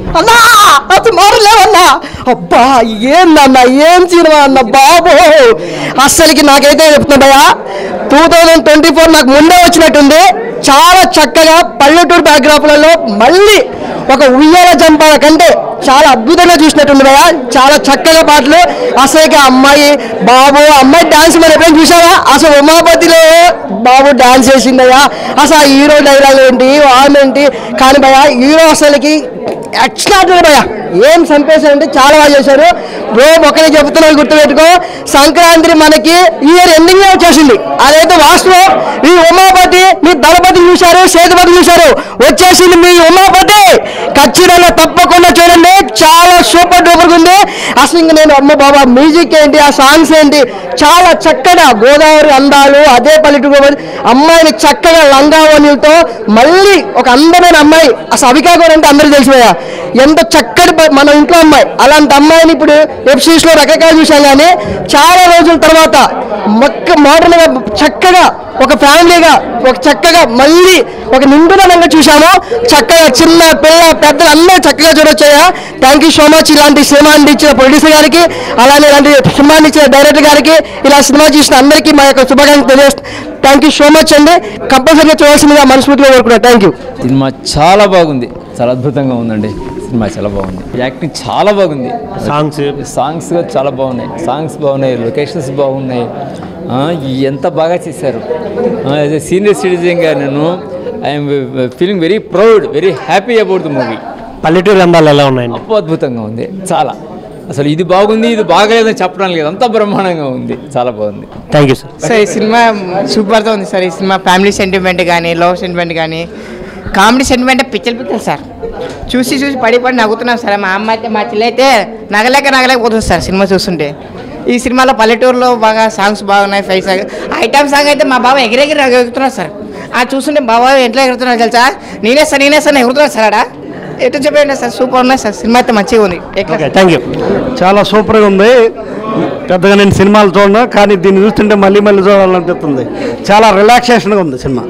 అన్నా అసలు మారలేవన్నా అబ్బా ఏందన్నా ఏం సినిమా అన్న బాబు అస్సలకి నాకైతే చెప్తున్నాయా టూ థౌజండ్ ట్వంటీ ఫోర్ నాకు ముందే వచ్చినట్టుంది చాలా చక్కగా పల్లెటూరు బ్యాక్గ్రాఫ్లలో మళ్ళీ ఒక ఉయ్యాల జంపాల కంటే చాలా అద్భుతంగా చూసినట్టుంది భయ చాలా చక్కగా పాటలు అసలుకి ఆ అమ్మాయి బాబు ఆ అమ్మాయి డాన్స్ మరి ఎప్పుడైనా చూసావా అసలు ఉమాపతిలో బాబు డాన్స్ చేసిందయ్యా అసలు ఆ హీరో డైలాగ్ ఏంటి ఆమె ఏంటి కానీ భయ హీరో అసలుకి ఎక్స్ట్రాడినరీ భయ ఏం చంపేశారు అంటే చాలా బాగా చేశారు బ్రో ఒకరే చెప్తున్నాను గుర్తుపెట్టుకో సంక్రాంతి మనకి ఇయర్ ఎండింగ్ వచ్చేసింది అదైతే వాస్తవం ఈ ఉమాపతి మీ దళపతి చూశారు సేతుపతి చూశారు వచ్చేసింది మీ ఉమాపతి ఖచ్చితంగా తప్పకుండా చూడండి చాలా సూపర్ డూపర్ ఉంది అసలు ఇంక నేను అమ్మ బాబా మ్యూజిక్ ఏంటి ఆ సాంగ్స్ ఏంటి చాలా చక్కగా గోదావరి అందాలు అదే పల్లెటూరు గోదావరి అమ్మాయిని చక్కగా లంగావణిలతో మళ్ళీ ఒక అందమైన అమ్మాయి అసలు అవికా కూడా అంటే అందరికీ తెలిసిపోయా ఎంత చక్కటి ప- మన ఇంట్లో అమ్మాయి అలాంటి అమ్మాయిని ఇప్పుడు వెబ్ సిరీస్ లో రకరకాలు చూసాం కానీ చాలా రోజుల తర్వాత మొక్క మోడర్న్ గా చక్కగా ఒక ఫ్యామిలీగా ఒక చక్కగా మళ్ళీ ఒక నిండుదనంగా చూసాము చక్కగా చిన్న పిల్ల పెద్దలు అందరూ చక్కగా చూడొచ్చాయా థ్యాంక్ యూ సో మచ్ ఇలాంటి సినిమాని ఇచ్చిన ప్రొడ్యూసర్ గారికి అలానే ఇలాంటి సినిమాని ఇచ్చిన డైరెక్టర్ గారికి ఇలా సినిమా చూసిన అందరికీ మా యొక్క శుభాకాంక్షలు తెలియజేస్తాం థ్యాంక్ యూ సో మచ్ అండి కంపల్సరీగా చూడాల్సిందిగా మనస్ఫూర్తిగా కోరుకున్నాను థ్యాంక్ యూ సినిమా చాలా బాగుంది చాలా అద్భుతంగా ఉందండి సినిమా చాలా బాగుంది యాక్టింగ్ చాలా బాగుంది సాంగ్స్ సాంగ్స్ కూడా చాలా బాగున్నాయి సాంగ్స్ బాగున్నాయి లొకేషన్స్ బాగున్నాయి ఆ, ఎంత బాగా చేశారు యాజ్ ఎ సీనియర్ సిటిజన్గా నేను I'm feeling very proud very happy about the movie పల్లెటూరు అందాలు ఎలా ఉన్నాయండి అప్పు అద్భుతంగా ఉంది చాలా అసలు ఇది బాగుంది ఇది బాగలేదని చెప్పడం లేదు అంత బ్రహ్మాండంగా ఉంది చాలా బాగుంది థ్యాంక్ యూ సార్ సార్ ఈ సినిమా సూపర్గా ఉంది సార్ ఈ సినిమా ఫ్యామిలీ సెంటిమెంట్ కానీ లవ్ సెంటిమెంట్ కానీ కామెడీ సెంటిమెంట్ పిచ్చలు పిచ్చలు సార్ చూసి చూసి పడి పడి నవ్వుతున్నాం సార్ మా అమ్మ అయితే మా చెల్లి అయితే నగలేక నగలేకపోతుంది సార్ సినిమా చూస్తుంటే ఈ సినిమాలో పల్లెటూరులో బాగా సాంగ్స్ బాగున్నాయి ఫైవ్ సాంగ్ ఐటమ్ సాంగ్ అయితే మా బాబా ఎగిరెగిరి ఎగురుతున్నారు సార్ ఆ చూస్తుంటే బాబా ఎట్లా ఎగురుతున్నారు తెలుసా నేనే సార్ నేనే సార్ ఎగురుతున్నారు సార్ ఆడ ఎటు చెప్పండి సార్ సూపర్ ఉన్నాయి సార్ సినిమా అయితే మంచిగా ఉంది ఎట్లా ఓకే థ్యాంక్ యూ చాలా సూపర్గా ఉంది పెద్దగా నేను సినిమాలు చూడను కానీ దీన్ని చూస్తుంటే మళ్ళీ మళ్ళీ చూడాలనిపిస్తుంది చాలా రిలాక్సేషన్గా ఉంది సినిమా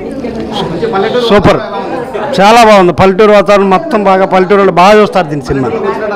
సూపర్ చాలా బాగుంది పల్లెటూరు వాతావరణం మొత్తం బాగా పల్లెటూరు వాళ్ళు బాగా చూస్తారు దీని సినిమా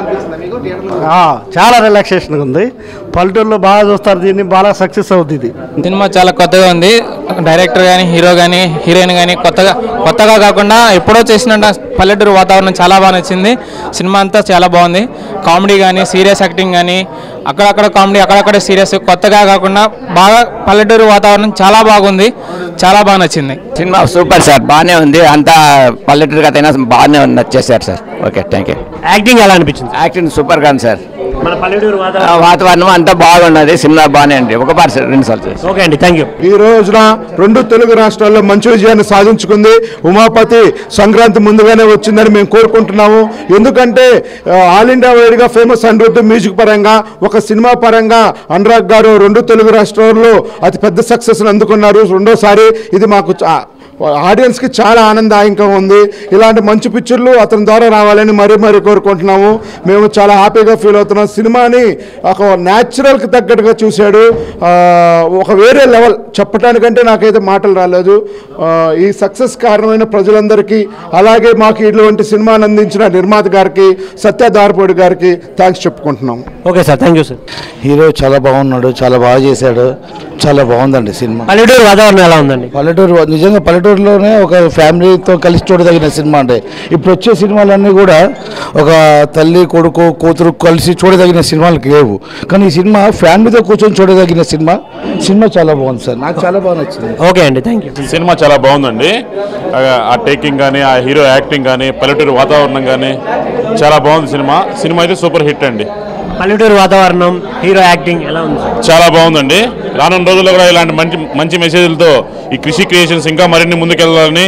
ఆ, చాలా రిలాక్సేషన్గా ఉంది పల్లెటూరులో బాగా చూస్తారు దీన్ని బాగా సక్సెస్ అవుతుంది ఇది సినిమా చాలా కొత్తగా ఉంది డైరెక్టర్ కానీ హీరో కానీ హీరోయిన్ కానీ కొత్తగా కొత్తగా కాకుండా ఎప్పుడో చేసిన పల్లెటూరు వాతావరణం చాలా బాగా నచ్చింది సినిమా అంతా చాలా బాగుంది కామెడీ కానీ సీరియస్ యాక్టింగ్ కానీ అక్కడక్కడ కామెడీ అక్కడక్కడ సీరియస్ కొత్తగా కాకుండా బాగా పల్లెటూరు వాతావరణం చాలా బాగుంది చాలా బాగా నచ్చింది సినిమా సూపర్ సార్ బాగానే ఉంది అంతా పల్లెటూరు కథ అయినా బాగానే నచ్చేసారు sir okay thank you acting ఎలా అనిపించింది యాక్టింగ్ సూపర్గా ఉంది సార్ మన పల్లెటూరు ఆ వాతావరణం వాతావరణం అంతా బాగున్నది సినిమా బాగానే ఉంది ఒక పార్ట్ రెండు సార్లు చూసి ఓకే అండి థ్యాంక్ యూ ఈ రోజున రెండు తెలుగు రాష్ట్రాల్లో మంచి విజయాన్ని సాధించుకుంది ఉమాపతి సంక్రాంతి ముందుగానే వచ్చిందని మేము కోరుకుంటున్నాము ఎందుకంటే ఆ, ఆల్ ఇండియా వైడ్గా ఫేమస్ అనిరుద్ధ్ మ్యూజిక్ పరంగా ఒక సినిమా పరంగా అనురాగ్ గారు రెండు తెలుగు రాష్ట్రాల్లో అతి పెద్ద సక్సెస్ని అందుకున్నారు రెండోసారి ఇది మాకు చా- ఆడియన్స్కి చాలా ఆనందదాయకంగా ఉంది ఇలాంటి మంచి పిక్చర్లు అతని ద్వారా రావాలని మరీ మరీ కోరుకుంటున్నాము మేము చాలా హ్యాపీగా ఫీల్ అవుతున్నాం సినిమాని ఒక న్యాచురల్కి తగ్గట్టుగా చూశాడు ఆ, ఒక వేరే లెవెల్ చెప్పడానికంటే నాకైతే మాటలు రాలేదు ఆ, ఈ సక్సెస్ కారణమైన ప్రజలందరికీ అలాగే మాకు ఇటువంటి సినిమాని అందించిన నిర్మాత గారికి సత్య దారపూడి గారికి థ్యాంక్స్ చెప్పుకుంటున్నాము okay sir thank you sir hero చాలా బాగున్నాడు చాలా బాగా చేశాడు చాలా బాగుందండి సినిమా పల్లెటూరు వాతావరణం ఎలా ఉందండి పల్లెటూరు నిజంగా పల్లెటూరులోనే ఒక ఫ్యామిలీతో కలిసి చూడదగిన సినిమా అంటే ఇప్పుడు వచ్చే సినిమాలన్నీ కూడా ఒక తల్లి కొడుకు కూతురు కలిసి చూడదగిన సినిమాలకు లేవు కానీ ఈ సినిమా ఫ్యామిలీతో కూర్చొని చూడదగిన సినిమా సినిమా చాలా బాగుంది సార్ నాకు చాలా బాగా నచ్చింది ఓకే అండి థ్యాంక్ యూ సినిమా చాలా బాగుందండి ఆ- ఆ టేకింగ్ కానీ ఆ హీరో యాక్టింగ్ కానీ పల్లెటూరు వాతావరణం కానీ చాలా బాగుంది సినిమా సినిమా అయితే సూపర్ హిట్ అండి పల్లెటూరు వాతావరణం హీరో యాక్టింగ్ ఎలా ఉంది సార్ చాలా బాగుందండి రానున్న రోజుల్లో కూడా ఇలాంటి మంచి మంచి మెసేజ్లతో ఈ కృషి క్రియేషన్స్ ఇంకా మరిన్ని ముందుకెళ్ళాలని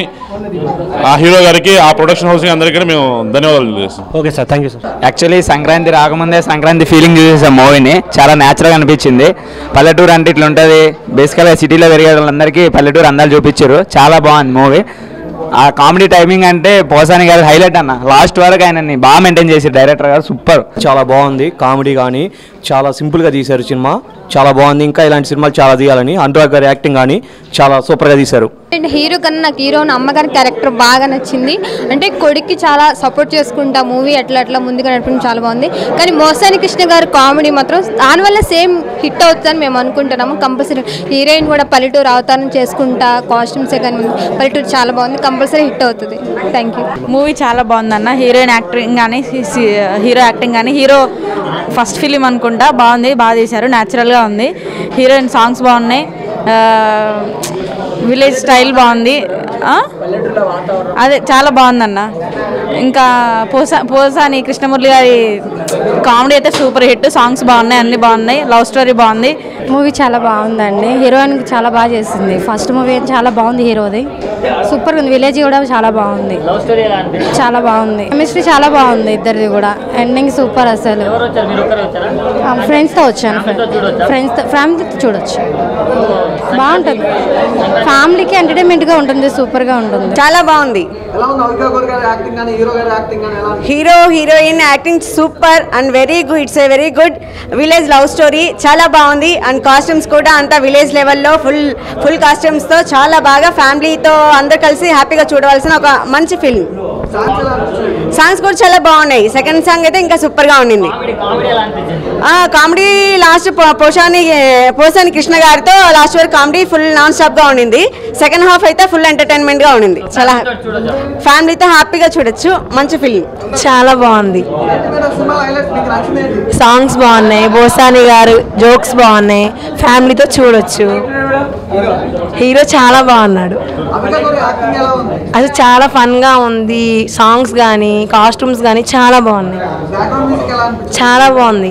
ఆ హీరో గారికి ఆ ప్రొడక్షన్ హౌస్ అందరికీ కూడా మేము ధన్యవాదాలు తెలియజేస్తాం okay sir thank you sir actually Sankranti రాకముందే సంక్రాంతి ఫీలింగ్ చూసేసాం మూవీని చాలా న్యాచురల్గా అనిపించింది పల్లెటూరు అంటే ఇట్లా ఉంటుంది బేసికల్గా సిటీలో పెరిగే వాళ్ళందరికీ పల్లెటూరు అందాలు చూపించారు చాలా బాగుంది మూవీ ఆ కామెడీ టైమింగ్ అంటే పోసాని గారు హైలైట్ అన్న లాస్ట్ వరకు ఆయనని బాగా మెయింటైన్ చేసి డైరెక్టర్ గారు సూపర్ చాలా బాగుంది కామెడీ కానీ చాలా సింపుల్గా తీశారు సినిమా చాలా బాగుంది ఇంకా ఇలాంటి సినిమాలు చాలా తీయాలని అనురాగ్ గారి యాక్టింగ్ కానీ చాలా సూపర్గా తీశారు అండ్ హీరో కన్నా నాకు హీరో అమ్మగారి క్యారెక్టర్ బాగా నచ్చింది అంటే కొడుక్కి చాలా సపోర్ట్ చేసుకుంటా మూవీ అట్లా అట్లా ముందుగా నడపడం చాలా బాగుంది కానీ మోసాని కృష్ణ గారి కామెడీ మాత్రం దానివల్ల సేమ్ హిట్ అవుతుందని మేము అనుకుంటున్నాము కంపల్సరీ హీరోయిన్ కూడా పల్లెటూరు అవతారం చేసుకుంటా కాస్ట్యూమ్సే కానీ పల్లెటూరు చాలా బాగుంది కంపల్సరీ హిట్ అవుతుంది థ్యాంక్ యూ మూవీ చాలా బాగుందన్న హీరోయిన్ యాక్టింగ్ కానీ హీరో యాక్టింగ్ కానీ హీరో ఫస్ట్ ఫిలిం అనుకుంటా బాగుంది బాగా తీశారు న్యాచురల్గా ఉంది హీరోయిన్ సాంగ్స్ బాగున్నాయి విలేజ్ స్టైల్ బాగుంది ఆ? అదే చాలా బాగుందన్న ఇంకా పోసా పోసాని కృష్ణమురళి గారి కామెడీ అయితే సూపర్ హిట్ సాంగ్స్ బాగున్నాయి అన్ని బాగున్నాయి లవ్ స్టోరీ బాగుంది మూవీ చాలా బాగుందండి హీరోయిన్ చాలా బాగా చేసింది ఫస్ట్ మూవీ చాలా బాగుంది హీరోది సూపర్ ఉంది విలేజ్ కూడా చాలా బాగుంది చాలా బాగుంది కెమిస్ట్రీ చాలా బాగుంది ఇద్దరిది కూడా ఎండింగ్ సూపర్ అసలు ఫ్రెండ్స్తో వచ్చాను ఫ్రెండ్స్ ఫ్యామిలీతో చూడొచ్చు బాగుంటుంది ఫ్యామిలీకి ఎంటర్టైన్మెంట్గా ఉంటుంది సూపర్గా ఉంటుంది చాలా బాగుంది hero heroine acting super and very good it's a very good village love story చాలా బాగుంది అండ్ కాస్ట్యూమ్స్ కూడా అంతా విలేజ్ లెవెల్లో ఫుల్ ఫుల్ కాస్ట్యూమ్స్తో చాలా బాగా ఫ్యామిలీతో అందరు కలిసి హ్యాపీగా చూడవలసిన ఒక మంచి ఫిల్మ్ సాంగ్స్ కూడా చాలా బాగున్నాయి సెకండ్ సాంగ్ అయితే ఇంకా సూపర్గా ఉండింది కామెడీ లాస్ట్ పోషాని పోసాని కృష్ణ గారితో లాస్ట్ వరకు కామెడీ ఫుల్ నాన్ స్టాప్ గా ఉండింది సెకండ్ హాఫ్ అయితే ఫుల్ ఎంటర్టైన్మెంట్ గా ఉండింది చాలా ఫ్యామిలీతో హ్యాపీగా చూడొచ్చు మంచి ఫిల్మ్ చాలా బాగుంది సాంగ్స్ బాగున్నాయి బోసాని గారు జోక్స్ బాగున్నాయి ఫ్యామిలీతో చూడొచ్చు హీరో చాలా బాగున్నాడు అది చాలా ఫన్గా ఉంది సాంగ్స్ కానీ కాస్ట్యూమ్స్ కానీ చాలా బాగున్నాయి చాలా బాగుంది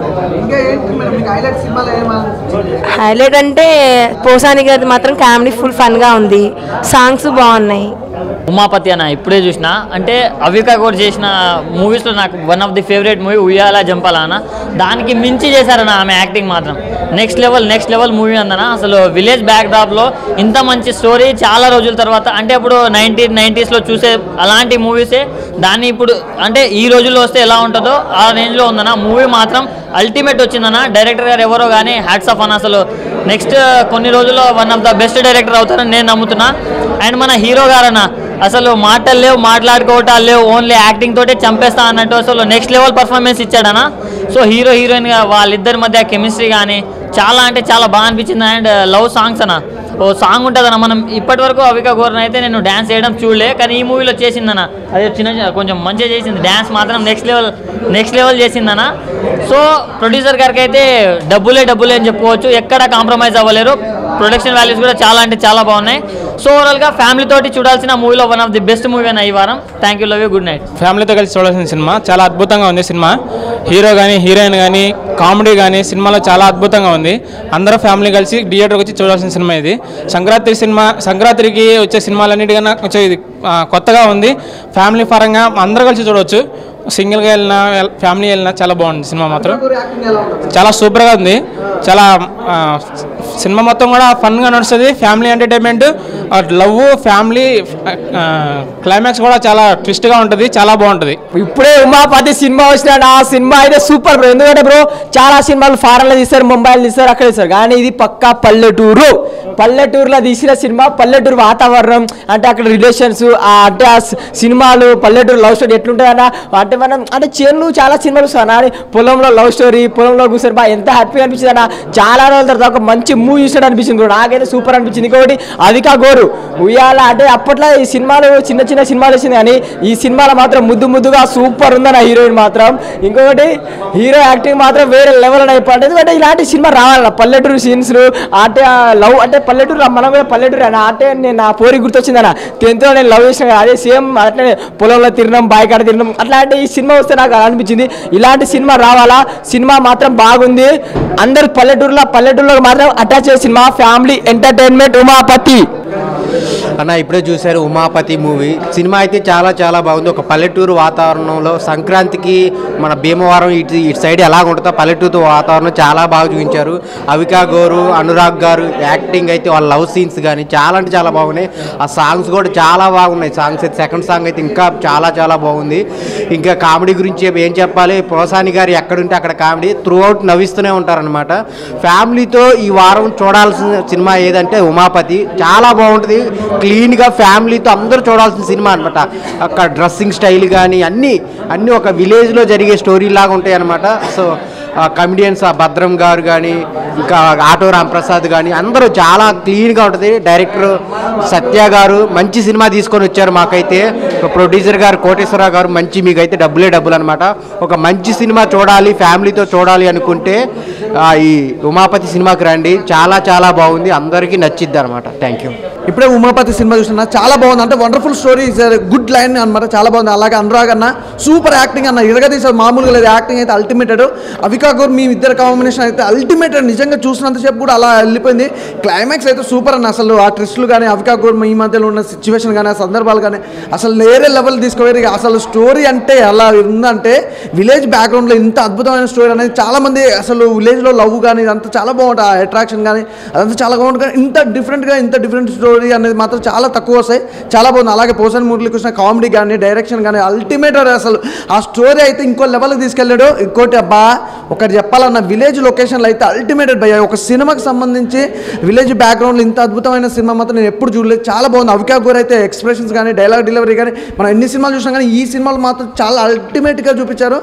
హైలైట్ అంటే పోసాని గారి మాత్రం కామెడీ ఫుల్ ఫన్గా ఉంది సాంగ్స్ బాగున్నాయి ఉమాపతి అన్న ఇప్పుడే చూసిన అంటే అవిక కూడా చేసిన మూవీస్లో నాకు one of the favourite movie Uyyala Jampala అన్న దానికి మించి చేశారన్న ఆమె యాక్టింగ్ మాత్రం next level next level movie అందన అసలు విలేజ్ బ్యాక్ డ్రాప్లో ఇంత మంచి స్టోరీ చాలా రోజుల తర్వాత అంటే ఇప్పుడు నైన్టీన్ నైంటీస్లో చూసే అలాంటి మూవీసే దాన్ని ఇప్పుడు అంటే ఈ రోజుల్లో వస్తే ఎలా ఉంటుందో ఆ రేంజ్లో ఉందన్న మూవీ మాత్రం అల్టిమేట్ వచ్చిందన్న డైరెక్టర్ గారు ఎవరో కానీ హ్యాట్స్ ఆఫ్ అన్న అసలు నెక్స్ట్ కొన్ని రోజుల్లో one of the best director అవుతారని నేను నమ్ముతున్నా అండ్ మన హీరో గారన్న అసలు మాటలు లేవు మాట్లాడుకోవటాలు లేవు ఓన్లీ యాక్టింగ్ తోటే చంపేస్తా అన్నట్టు అసలు నెక్స్ట్ లెవెల్ పర్ఫార్మెన్స్ ఇచ్చాడనా సో హీరో హీరోయిన్గా వాళ్ళిద్దరి మధ్య కెమిస్ట్రీ కానీ చాలా అంటే చాలా బాగా అనిపించింది అండ్ లవ్ సాంగ్స్ అన్న ఓ సాంగ్ ఉంటుందన్న మనం ఇప్పటి వరకు అవిక గోరన్ అయితే నేను డ్యాన్స్ చేయడం చూడలే కానీ ఈ మూవీలో చేసిందన్న అదే చిన్న చిన్న- కొంచెం మంచిగా చేసింది డ్యాన్స్ మాత్రం నెక్స్ట్ లెవెల్ నెక్స్ట్ లెవెల్ చేసిందన్న సో ప్రొడ్యూసర్ గారికి అయితే డబ్బులే డబ్బులే అని చెప్పుకోవచ్చు ఎక్కడ కాంప్రమైజ్ అవ్వలేరు ప్రొడక్షన్ వాల్యూస్ కూడా చాలా అంటే చాలా బాగున్నాయి సో ఓవరాల్గా ఫ్యామిలీ తోటి చూడాల్సిన మూవీలో one of the best movie అన్న ఈ వారం thank you love you good night ఫ్యామిలీతో కలిసి చూడాల్సిన సినిమా చాలా అద్భుతంగా ఉంది సినిమా హీరో కానీ హీరోయిన్ కానీ కామెడీ కానీ సినిమాలో చాలా అద్భుతంగా ఉంది అందరూ ఫ్యామిలీ కలిసి థియేటర్కి వచ్చి చూడాల్సిన సినిమా ఇది సంక్రాంతి సినిమా సంక్రాంతికి వచ్చే సినిమాలన్నిటికన్నా కొంచెం ఇది ఆ, కొత్తగా ఉంది ఫ్యామిలీ పరంగా అందరూ కలిసి చూడవచ్చు సింగిల్గా వెళ్ళినా ఫ్యామిలీ వెళ్ళినా చాలా బాగుంది సినిమా మాత్రం చాలా సూపర్గా ఉంది చాలా ఆ, సినిమా మొత్తం కూడా ఫన్గా నడుస్తుంది family entertainment love family climax కూడా చాలా ట్విస్ట్గా ఉంటుంది చాలా బాగుంటుంది ఇప్పుడే ఉమాపతి సినిమా వచ్చినాడు ఆ సినిమా అయితే సూపర్ బ్రో ఎందుకంటే బ్రో చాలా సినిమాలు ఫారెన్లో తీస్తారు ముంబైలో తీస్తారు అక్కడ తీస్తారు కానీ ఇది పక్కా పల్లెటూరు పల్లెటూరులో తీసిన సినిమా పల్లెటూరు వాతావరణం అంటే అక్కడ రిలేషన్స్ అంటే ఆ సి- సినిమాలు పల్లెటూరు లవ్ స్టోరీ ఎట్లుంటుందన్న అంటే మనం అంటే చేనులు చాలా సినిమాలు చూస్తాను అని పొలంలో లవ్ స్టోరీ పొలంలో కూర్చొని బా ఎంత హ్యాపీగా అనిపించింది అన్న చాలా రోజుల తర్వాత ఒక మంచి మూవీ చూసాడు అనిపించింది బ్రో నాకైతే సూపర్ అనిపించింది ఇంకొకటి అవికా గోరు ఉయ్యాల అంటే అప్పట్లో ఈ సినిమాలు చిన్న చిన్న సినిమాలు వచ్చింది కానీ ఈ సినిమాలో మాత్రం ముద్దు ముద్దుగా సూపర్ ఉందన్న హీరోయిన్ మాత్రం ఇంకొకటి హీరో యాక్టింగ్ మాత్రం వేరే లెవెల్ అని అయిపోయింది ఎందుకంటే ఇలాంటి సినిమా రావాలన్న పల్లెటూరు సీన్స్ అంటే లవ్ అంటే పల్లెటూరు మనం కూడా పల్లెటూరు అన్న అంటే నేను నా పోరి గుర్తొచ్చిందన్న టెన్త్లో నేను లవ్ చేసిన కదా, అదే సేమ్ అట్లనే పొలంలో తిరిగినాం బాయ్ కాడ తిరిగినాం అట్లాంటి ఈ సినిమా వస్తే నాకు అలా అనిపించింది ఇలాంటి సినిమా రావాలా సినిమా మాత్రం బాగుంది అందరు పల్లెటూరులో పల్లెటూరులో మాత్రం అటాచ్ చేసిన సినిమా ఫ్యామిలీ ఎంటర్టైన్మెంట్ ఉమాపతి అన్న ఇప్పుడే చూశారు ఉమాపతి మూవీ సినిమా అయితే చాలా చాలా బాగుంది ఒక పల్లెటూరు వాతావరణంలో సంక్రాంతికి మన భీమవరం ఇటు ఇటు సైడ్ ఎలా ఉంటుందో పల్లెటూరు వాతావరణం చాలా బాగా చూపించారు అవికా గోరు అనురాగ్ గారు యాక్టింగ్ అయితే వాళ్ళ లవ్ సీన్స్ కానీ చాలా అంటే చాలా బాగున్నాయి ఆ సాంగ్స్ కూడా చాలా బాగున్నాయి సాంగ్స్ అయితే సెకండ్ సాంగ్ అయితే ఇంకా చాలా చాలా బాగుంది ఇంకా కామెడీ గురించి ఏం చెప్పాలి పోసాని గారు ఎక్కడుంటే అక్కడ కామెడీ త్రూ అవుట్ నవ్విస్తూనే ఉంటారనమాట ఫ్యామిలీతో ఈ వారం చూడాల్సిన సినిమా ఏదంటే ఉమాపతి చాలా బాగుంటుంది క్లీన్గా ఫ్యామిలీతో అందరూ చూడాల్సిన సినిమా అనమాట అక్కడ డ్రెస్సింగ్ స్టైల్ కానీ అన్నీ అన్నీ ఒక విలేజ్లో జరిగే స్టోరీ లాగా ఉంటాయి అనమాట సో కమిడియన్స్ ఆ భద్రం గారు కానీ ఇంకా ఆటో రాంప్రసాద్ కానీ అందరూ చాలా క్లీన్గా ఉంటుంది డైరెక్టర్ సత్య గారు మంచి సినిమా తీసుకొని వచ్చారు మాకైతే ఒక ప్రొడ్యూసర్ గారు కోటేశ్వరరావు గారు మంచి మీకైతే డబ్బులే డబ్బులు అనమాట ఒక మంచి సినిమా చూడాలి ఫ్యామిలీతో చూడాలి అనుకుంటే ఆ, ఈ ఉమాపతి సినిమాకి రండి చాలా చాలా బాగుంది అందరికీ నచ్చిద్ది అనమాట థ్యాంక్ యూ ఇప్పుడే ఉమాపతి సినిమా చూసిన చాలా బాగుంది అంటే వండర్ఫుల్ స్టోరీ గుడ్ లైన్ అనమాట చాలా బాగుంది అలాగే అనురాగ్ అన్న సూపర్ యాక్టింగ్ అన్న ఇరగదీసారు మామూలుగా లేదు యాక్టింగ్ అయితే అల్టిమేటెడ్ అవికా గౌర్ మీ ఇద్దరు కాంబినేషన్ అయితే అల్టిమేటెడ్ నిజంగా చూసినంతసేపు కూడా అలా వెళ్ళిపోయింది క్లైమాక్స్ అయితే సూపర్ అన్న అసలు ఆ ట్విస్టులు కానీ అవికా గౌర్ ఈ మధ్యలో ఉన్న సిచ్యువేషన్ కానీ ఆ సందర్భాలు కానీ అసలు వేరే లెవెల్ తీసుకుపోయి అసలు స్టోరీ అంటే అలా ఉందంటే విలేజ్ బ్యాక్గ్రౌండ్లో ఇంత అద్భుతమైన స్టోరీ అనేది చాలా మంది అసలు విలేజ్లో లవ్ కానీ ఇదంతా చాలా బాగుంటుంది ఆ అట్రాక్షన్ కానీ అదంతా చాలా బాగుంటుంది కానీ ఇంత డిఫరెంట్గా ఇంత డిఫరెంట్ స్టోరీ అనేది మాత్రం చాలా తక్కువ వస్తాయి చాలా బాగుంది అలాగే పోసన్ మురళీకృష్ణ కామెడీ కానీ డైరెక్షన్ కానీ అల్టిమేట్ అసలు ఆ స్టోరీ అయితే ఇంకో లెవెల్కి తీసుకెళ్ళాడు ఇంకోటి అబ్బా ఒకటి చెప్పాలన్న విలేజ్ లొకేషన్లో అయితే అల్టిమేటెడ్ భయ్య ఒక సినిమాకి సంబంధించి విలేజ్ బ్యాక్గ్రౌండ్లో ఇంత అద్భుతమైన సినిమా మాత్రం నేను ఎప్పుడు చూడలేదు చాలా బాగుంది అవికా గోర్ అయితే ఎక్స్ప్రెషన్స్ కానీ డైలాగ్ డెలివరీ కానీ మనం ఎన్ని సినిమాలు చూసినా కానీ ఈ సినిమాలు మాత్రం చాలా అల్టిమేట్గా చూపించారు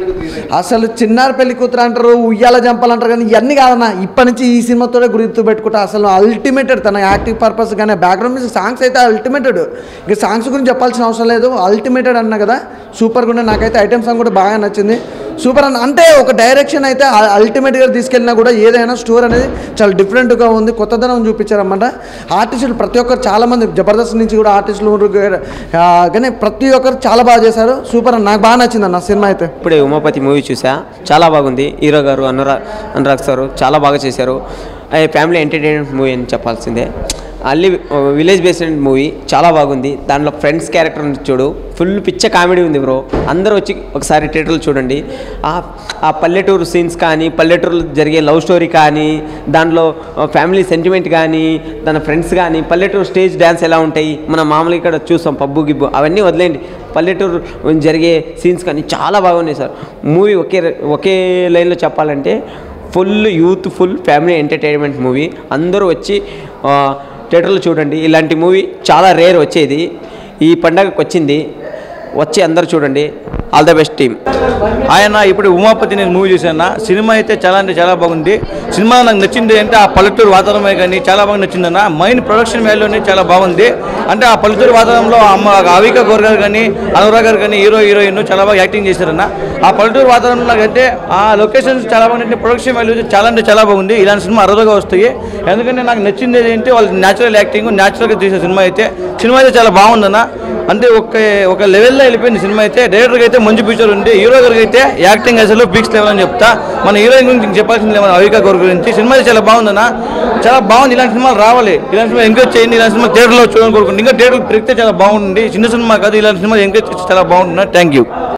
అసలు చిన్నారి పెళ్లి కూతురు అంటారు ఉయ్యాల జంపాలంటారు కానీ ఇవన్నీ కాదన్న ఇప్పటి నుంచి ఈ సినిమాతోనే గుర్తు పెట్టుకుంటా అసలు అల్టిమేటెడ్ తన యాక్టివ్ పర్పస్ కానీ బ్యాక్గ్రౌండ్ మ్యూజిక్ సాంగ్స్ అయితే అల్టిమేటెడ్ ఇక సాంగ్స్ గురించి చెప్పాల్సిన అవసరం లేదు అల్టిమేటెడ్ అన్న కదా సూపర్గా ఉండే నాకైతే ఐటమ్ సాంగ్ కూడా బాగా నచ్చింది సూపర్ అన్న అంటే ఒక డైరెక్షన్ అయితే అల్టిమేట్గా తీసుకెళ్ళినా కూడా ఏదైనా స్టోర్ అనేది చాలా డిఫరెంట్గా ఉంది కొత్తదనం చూపించారన్నమాట ఆర్టిస్టులు ప్రతి ఒక్కరు చాలా మంది జబర్దస్త్ నుంచి కూడా ఆర్టిస్టులు ఉన్నారు. ఆ, కానీ ప్రతి ఒక్కరు చాలా బాగా చేశారు సూపర్ అన్న నాకు బాగా నచ్చింది అన్న సినిమా అయితే ఇప్పుడే ఉమాపతి మూవీ చూసా చాలా బాగుంది హీరో గారు అనురాగ్ అనురాగ్ సారు చాలా బాగా చేశారు అది ఫ్యామిలీ ఎంటర్టైన్మెంట్ మూవీ అని చెప్పాల్సిందే అల్లి విలేజ్ బేస్డ్ మూవీ చాలా బాగుంది దాంట్లో ఫ్రెండ్స్ క్యారెక్టర్ ఉంది చూడు ఫుల్ పిచ్చ కామెడీ ఉంది బ్రో అందరూ వచ్చి ఒకసారి థియేటర్లో చూడండి ఆ ఆ పల్లెటూరు సీన్స్ కానీ పల్లెటూరులో జరిగే లవ్ స్టోరీ కానీ దాంట్లో ఫ్యామిలీ సెంటిమెంట్ కానీ తన ఫ్రెండ్స్ కానీ పల్లెటూరు స్టేజ్ డ్యాన్స్ ఎలా ఉంటాయి మన మామూలుగా ఇక్కడ చూస్తాం పబ్బు గిబ్బు అవన్నీ వదిలేండి పల్లెటూరు జరిగే సీన్స్ కానీ చాలా బాగున్నాయి సార్ మూవీ ఒకే ఒకే లైన్లో చెప్పాలంటే full youth full family entertainment movie అందరూ వచ్చి ఆ, థియేటర్లో చూడండి ఇలాంటి మూవీ చాలా రేర్ వచ్చేది ఈ పండగకి వచ్చింది వచ్చి అందరూ చూడండి ఆల్ ద బెస్ట్ టీమ్ ఆయన ఇప్పుడు ఉమాపతి నేను మూవీ చూశాను సినిమా అయితే చాలా అంటే చాలా బాగుంది సినిమా నాకు నచ్చింది అంటే ఆ పల్లెటూరు వాతావరణమే కానీ చాలా బాగా నచ్చిందన్న మైన్ ప్రొడక్షన్ వాల్యూని చాలా బాగుంది అంటే ఆ పల్లెటూరు వాతావరణంలో అమ్మ అవిక గోర్ గారు కానీ అనురాగ్ గారు కానీ హీరో హీరోయిన్ చాలా బాగా యాక్టింగ్ చేశారన్న ఆ పల్లెటూరు వాతావరణంలో నాకైతే ఆ లొకేషన్స్ చాలా బాగుంది ప్రొడక్షన్ వాల్యూ చాలా అంటే చాలా బాగుంది ఇలాంటి సినిమా అరుదుగా వస్తాయి ఎందుకంటే నాకు నచ్చింది ఏంటి వాళ్ళ న్యాచురల్ యాక్టింగ్ న్యాచురల్గా తీసే సినిమా అయితే సినిమా అయితే చాలా బాగుందన్న అంటే ఒక ఒక లెవెల్లో వెళ్ళిపోయింది సినిమా అయితే డైరెక్టర్కి అయితే మంచి ఫ్యూచర్ ఉంది హీరో గారికి అయితే యాక్టింగ్ అసలు పీక్స్ లెవెల్ అని చెప్తా మన హీరోయిన్ గురించి ఇంక చెప్పాల్సింది లేదు మన అవికా గౌర్ గురించి సినిమా అయితే చాలా బాగుందన్న చాలా బాగుంది ఇలాంటి సినిమాలు రావాలి ఇలాంటి సినిమా ఎంకరేజ్ చేయండి ఇలాంటి సినిమా థియేటర్లో చూడాలని కోరుకుంటుంది ఇంకా థియేటర్ పెరిగితే చాలా బాగుంది చిన్న సినిమా కాదు ఇలాంటి సినిమా ఎంకరేజ్ చేస్తే చాలా బాగుంటుంది థ్యాంక్ యూ